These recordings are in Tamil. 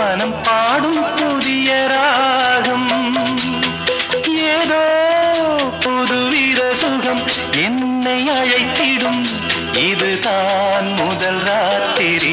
மனம் பாடும் புதிய ராகம் ஏதோ புதுவித சுகம் என்னை அழைத்திடும் இதுதான் முதல் ராத்திரி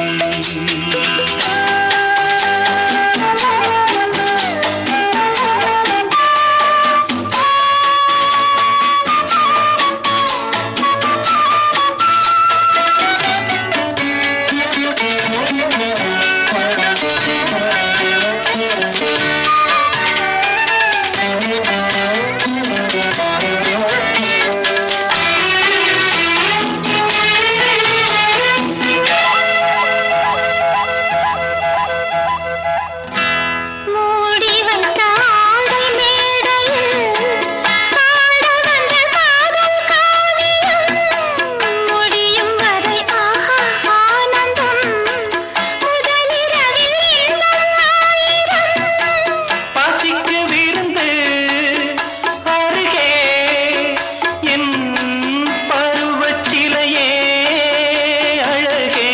மூடி வைத்த ஆடை மேடையில் ஆட வந்த காதல் காவியம் முடியும் வரை ஆஹா ஆனந்தம் முதலிரவில் இன்பம் ஆயிரம் பசிக்க விருந்து அருகே என் பருவச்சிலையே அழகே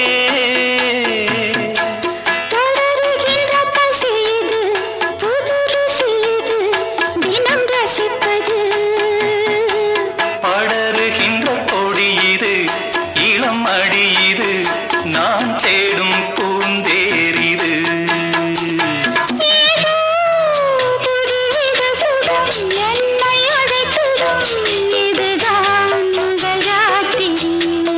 தொடருகின்ற பசிது புது ருசிது தினம் ரசிப்பது படருகின்ற கொடி இது இளம் அடி இது நான் தேடும் பூந்தேரிது ஏதோ புதுவித சுகம் என்னை அழைத்திடும் இதுதான் முதல் ராத்திரி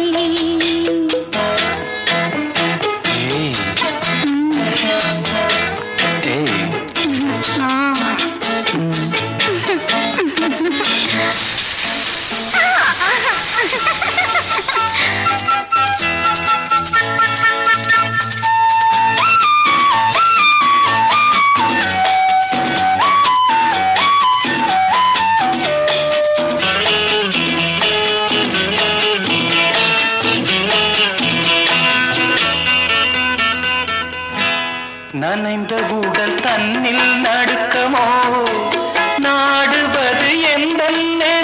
நனைந்த உடல் தன்னில் நடுக்கமோ நாடுவது எந்த